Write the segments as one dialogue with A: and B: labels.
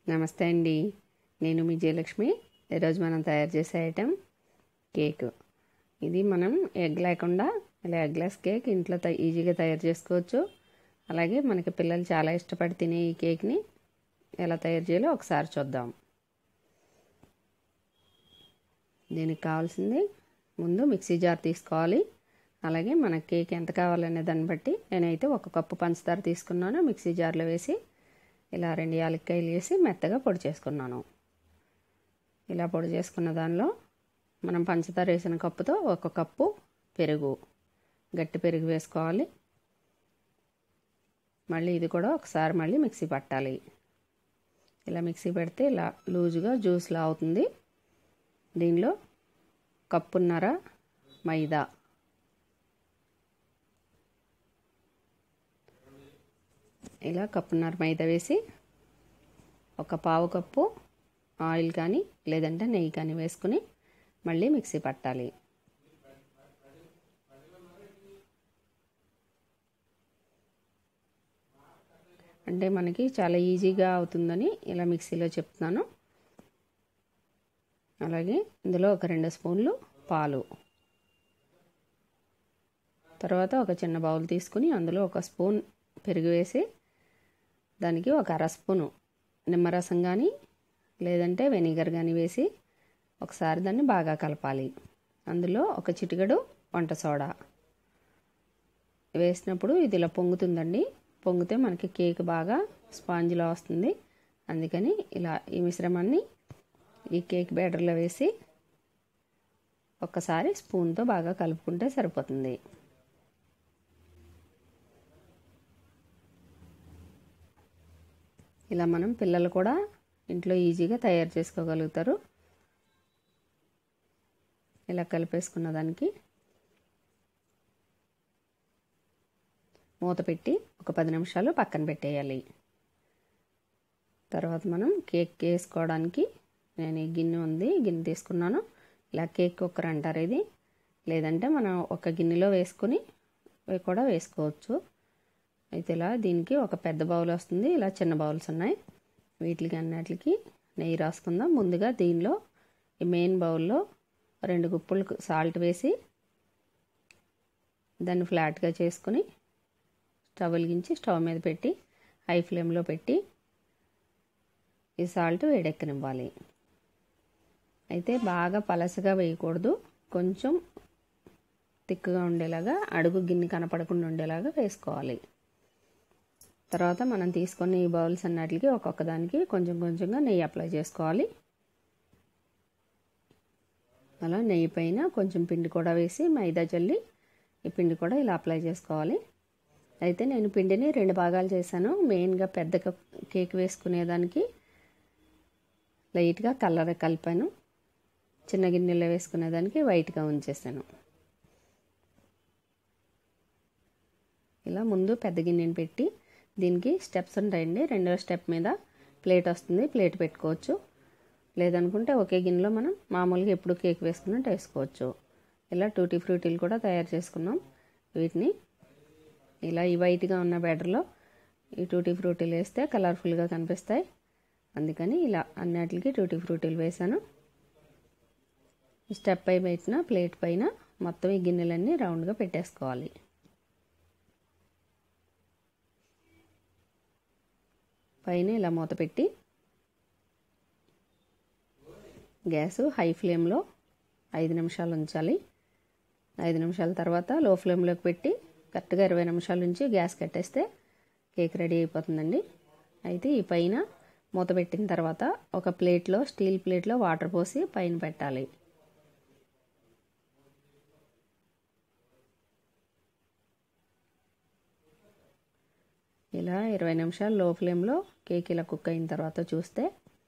A: నమస్తే అండి నేను మీ జయలక్ష్మి ఈరోజు మనం తయారు చేసే ఐటెం కేక్ ఇది మనం ఎగ్ లేకుండా ఇలా ఎగ్లెస్ కేక్ ఇంట్లో త- ఈజీగా తయారు చేసుకోవచ్చు అలాగే మనకి పిల్లలు చాలా ఇష్టపడి తినే ఈ కేక్ని ఎలా తయారు చేయాలో ఒకసారి చూద్దాం దీనికి కావాల్సింది ముందు మిక్సీ జార్ తీసుకోవాలి అలాగే మన కేక్ ఎంత కావాలనే దాన్ని బట్టి నేనైతే ఒక కప్పు పంచదార తీసుకున్నాను మిక్సీ జార్లో వేసి ఇలా రెండు యాలక్కాయలు వేసి మెత్తగా పొడి చేసుకున్నాను ఇలా పొడి చేసుకున్న దానిలో మనం పంచదార వేసిన కప్పుతో ఒక కప్పు పెరుగు గట్టి పెరుగు వేసుకోవాలి మళ్ళీ ఇది కూడా ఒకసారి మళ్ళీ మిక్సీ పట్టాలి ఇలా మిక్సీ పెడితే ఇలా లూజుగా జ్యూస్లా అవుతుంది దీనిలో కప్పున్నర మైదా ఇలా కప్పున్నర మైదా వేసి ఒక పావు కప్పు ఆయిల్ కానీ లేదంటే నెయ్యి కానీ వేసుకుని మళ్ళీ మిక్సీ పట్టాలి అంటే మనకి చాలా ఈజీగా అవుతుందని ఇలా మిక్సీలో చెప్తున్నాను అలాగే ఇందులో ఒక రెండు స్పూన్లు పాలు తర్వాత ఒక చిన్న బౌల్ తీసుకుని అందులో ఒక స్పూన్ పెరుగు వేసి దానికి ఒక అర స్పూను నిమ్మరసం కానీ లేదంటే వెనిగర్ కానీ వేసి ఒకసారి దాన్ని బాగా కలపాలి అందులో ఒక చిటికెడు వంట సోడా వేసినప్పుడు ఇది ఇలా పొంగుతుందండి పొంగితే మనకి కేక్ బాగా స్పాంజ్లా వస్తుంది అందుకని ఇలా ఈ మిశ్రమాన్ని ఈ కేక్ బ్యాటర్లో వేసి ఒక్కసారి స్పూన్తో బాగా కలుపుకుంటే సరిపోతుంది ఇలా మనం పిల్లలు కూడా ఇంట్లో ఈజీగా తయారు చేసుకోగలుగుతారు ఇలా కలిపేసుకున్న దానికి మూత పెట్టి ఒక పది నిమిషాలు పక్కన పెట్టేయాలి తర్వాత మనం కేక్ వేసుకోవడానికి నేను ఈ గిన్నె ఉంది గిన్నె తీసుకున్నాను ఇలా కేక్ కుక్కర్ అంటారు ఇది లేదంటే మనం ఒక గిన్నెలో వేసుకుని కూడా వేసుకోవచ్చు అయితే ఇలా దీనికి ఒక పెద్ద బౌల్ వస్తుంది ఇలా చిన్న బౌల్స్ ఉన్నాయి వీటికి అన్నిటికి నెయ్యి రాసుకుందాం ముందుగా దీనిలో ఈ మెయిన్ బౌల్లో రెండు గుప్పులు సాల్ట్ వేసి దాన్ని ఫ్లాట్గా చేసుకుని స్టవ్ వెలిగించి స్టవ్ మీద పెట్టి హై ఫ్లేమ్లో పెట్టి ఈ సాల్ట్ వేడెక్కనివ్వాలి అయితే బాగా పలసగా వేయకూడదు కొంచెం తిక్కుగా ఉండేలాగా అడుగు గిన్నె కనపడకుండా ఉండేలాగా వేసుకోవాలి తర్వాత మనం తీసుకున్న ఈ బౌల్స్ అన్నిటికి ఒక్కొక్క దానికి కొంచెం కొంచెంగా నెయ్యి అప్లై చేసుకోవాలి అలా నెయ్యి పైన కొంచెం పిండి కూడా వేసి మైదా చల్లి ఈ పిండి కూడా ఇలా అప్లై చేసుకోవాలి అయితే నేను పిండిని రెండు భాగాలు చేశాను మెయిన్గా పెద్ద కేక్ వేసుకునేదానికి లైట్గా కలర్ కలిపాను చిన్న గిన్నెలో వేసుకునేదానికి వైట్గా ఉంచేసాను ఇలా ముందు పెద్ద గిన్నెని పెట్టి దీనికి స్టెప్స్ ఉంటాయండి రెండో స్టెప్ మీద ప్లేట్ వస్తుంది ప్లేట్ పెట్టుకోవచ్చు లేదనుకుంటే ఒకే గిన్నెలో మనం మామూలుగా ఎప్పుడు కేక్ వేసుకున్నట్టు వేసుకోవచ్చు ఇలా టూటీ ఫ్రూటీలు కూడా తయారు చేసుకున్నాం వీటిని ఇలా ఈ వైట్గా ఉన్న బ్యాటర్లో ఈ టూటీ ఫ్రూటీలు వేస్తే కలర్ఫుల్గా కనిపిస్తాయి అందుకని ఇలా అన్నిటికి టూటీ ఫ్రూటీలు వేసాను స్టెప్ పై పెట్టిన ప్లేట్ పైన మొత్తం ఈ గిన్నెలన్నీ రౌండ్గా పెట్టేసుకోవాలి పైన ఇలా మూత పెట్టి గ్యాస్ హై ఫ్లేమ్లో ఐదు నిమిషాలు ఉంచాలి ఐదు నిమిషాల తర్వాత లో ఫ్లేమ్లోకి పెట్టి కరెక్ట్గా ఇరవై నిమిషాల నుంచి గ్యాస్ కట్టేస్తే కేక్ రెడీ అయిపోతుందండి అయితే ఈ పైన మూత పెట్టిన తర్వాత ఒక ప్లేట్లో స్టీల్ ప్లేట్లో వాటర్ పోసి పైన పెట్టాలి ఇలా ఇరవై నిమిషాలు లో ఫ్లేమ్లో కేక్ ఇలా కుక్ అయిన తర్వాత చూస్తే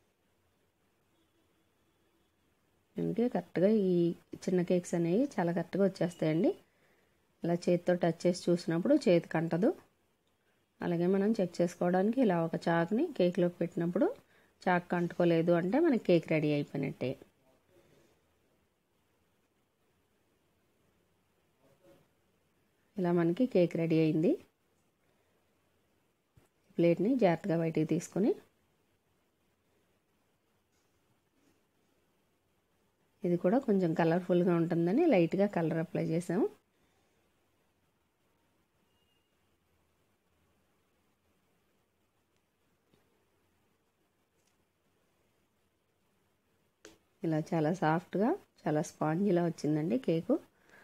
A: మనకి కరెక్ట్గా ఈ చిన్న కేక్స్ అనేవి చాలా కరెక్ట్గా వచ్చేస్తాయండి ఇలా చేతితో టచ్ చేసి చూసినప్పుడు చేతికి అంటదు అలాగే మనం చెక్ చేసుకోవడానికి ఇలా ఒక చాక్ని కేక్లోకి పెట్టినప్పుడు చాక్ అంటుకోలేదు అంటే మనకి కేక్ రెడీ అయిపోయినట్టే ఇలా మనకి కేక్ రెడీ అయింది ప్లేట్ని జాగ్రత్తగా బయటికి తీసుకొని ఇది కూడా కొంచెం కలర్ఫుల్గా ఉంటుందని లైట్గా కలర్ అప్లై చేసాము ఇలా చాలా సాఫ్ట్గా చాలా స్పాంజీలా వచ్చిందండి కేకు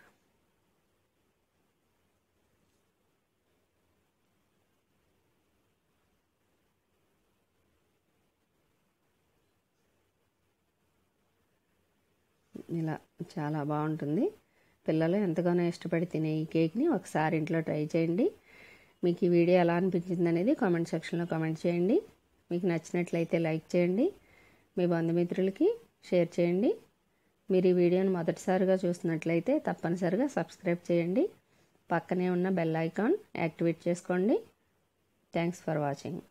A: ఇలా చాలా బాగుంటుంది పిల్లలు ఎంతగానో ఇష్టపడి తినే ఈ కేక్ని ఒకసారి ఇంట్లో ట్రై చేయండి మీకు ఈ వీడియో ఎలా అనిపించింది అనేది కామెంట్ సెక్షన్లో కామెంట్ చేయండి మీకు నచ్చినట్లయితే లైక్ చేయండి మీ బంధుమిత్రులకి షేర్ చేయండి మీరు ఈ వీడియోని మొదటిసారిగా చూస్తున్నట్లయితే తప్పనిసరిగా సబ్స్క్రైబ్ చేయండి పక్కనే ఉన్న బెల్ ఐకాన్ యాక్టివేట్ చేసుకోండి థ్యాంక్స్ ఫర్ వాచింగ్